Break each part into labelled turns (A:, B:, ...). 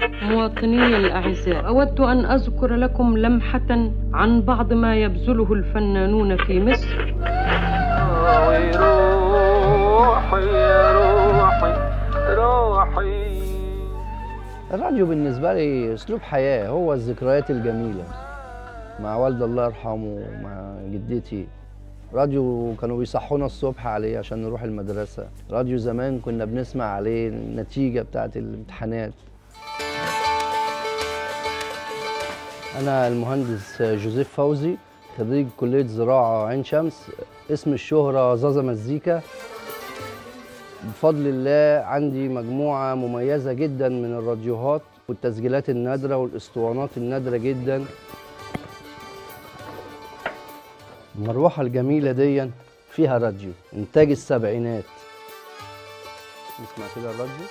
A: مواطني الأعزاء أود أن أذكر لكم لمحة عن بعض ما يبذله الفنانون في مصر
B: روحي يا روحي روحي
C: الراديو بالنسبة لي أسلوب حياة هو الذكريات الجميلة مع والدي الله يرحمه مع جدتي راديو كانوا بيصحونا الصبح عليه عشان نروح المدرسة راديو زمان كنا بنسمع عليه النتيجة بتاعت الامتحانات أنا المهندس جوزيف فوزي خريج كلية زراعة عين شمس اسم الشهرة زازا مزيكا بفضل الله عندي مجموعة مميزة جدا من الراديوهات والتسجيلات النادرة والاسطوانات النادرة جدا المروحة الجميلة دي فيها راديو إنتاج السبعينات نسمع كده الراديو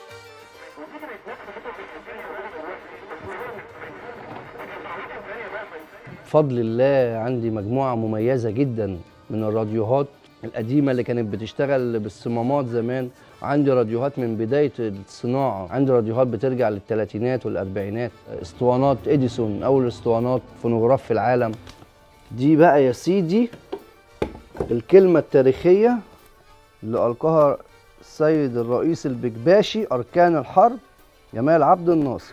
C: بفضل الله عندي مجموعة مميزة جدا من الراديوهات القديمة اللي كانت بتشتغل بالصمامات زمان عندي راديوهات من بداية الصناعة عندي راديوهات بترجع للثلاثينات والأربعينات اسطوانات إديسون أول اسطوانات فونوغراف في العالم دي بقى يا سيدي الكلمة التاريخية اللي ألقاها السيد الرئيس البكباشي أركان الحرب جمال عبد الناصر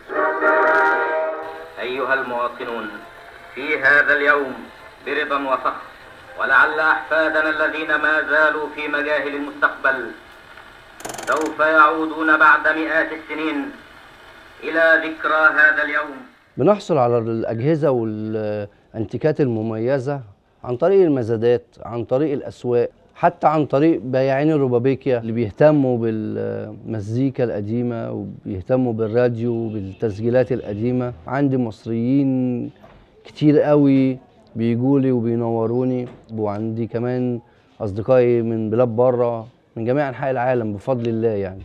D: أيها المواطنون في هذا اليوم برضا وفخر ولعل أحفادنا الذين ما زالوا في مجاهل المستقبل سوف يعودون بعد مئات السنين إلى ذكرى هذا اليوم
C: بنحصل على الأجهزة والأنتيكات المميزة عن طريق المزادات عن طريق الأسواق حتى عن طريق بياعين الروبابيكيا اللي بيهتموا بالمزيكا القديمة وبيهتموا بالراديو بالتسجيلات القديمة عندي مصريين كتير قوي بيجولي وبينوروني وعندي كمان أصدقائي من بلاد بره من جميع أنحاء العالم بفضل الله يعني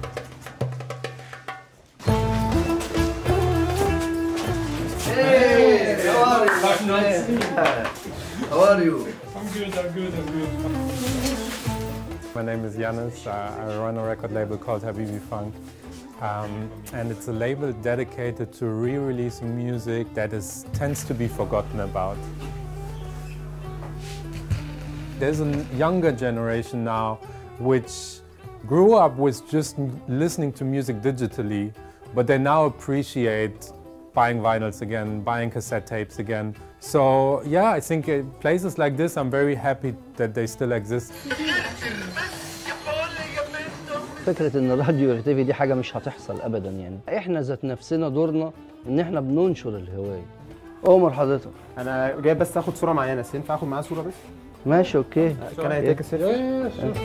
C: How are you?
E: I'm good, I'm good, I'm good. My name is Yanis. Uh, I run a record label called Habibi Funk. Um, and it's a label dedicated to re-releasing music that is tends to be forgotten about. There's a younger generation now which grew up with just listening to music digitally, but they now appreciate buying vinyls again, buying cassette tapes again. So yeah, I think uh, places like this, I'm very happy that they still exist.
C: فكرة ان الراديو يختفي دي حاجة مش هتحصل ابدا يعني احنا ذات نفسنا دورنا ان احنا بننشر الهواية عمر حضرتك
F: انا جاي بس اخد صوره معايا ناس ينفع اخد معايا صوره بس
C: ماشي اوكي
F: كان هيتيك السيلفي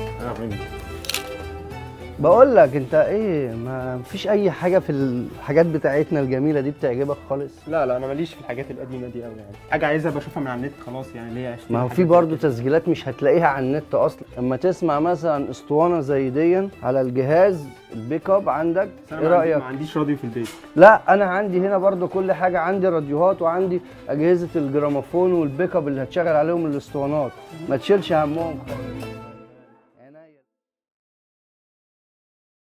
C: بقول لك انت ايه ما فيش اي حاجة في الحاجات بتاعتنا الجميلة دي بتعجبك خالص
F: لا لا انا ماليش في الحاجات القديمه دي قوي يعني حاجه عايزها بشوفها من على النت خلاص يعني ليه اشتري
C: ما هو
F: حاجة
C: في
F: زي
C: برضه
F: كده؟
C: تسجيلات مش هتلاقيها على النت اصلا اما تسمع مثلا اسطوانة زي دي على الجهاز البيك اب عندك
F: بس أنا
C: ايه
F: ما عندي-
C: رأيك
F: ما عنديش راديو في البيت
C: لا انا عندي هنا برضو كل حاجه عندي راديوهات وعندي اجهزه الجراموفون والبيك اب اللي هتشغل عليهم الاسطوانات ما تشيلش همهم خالص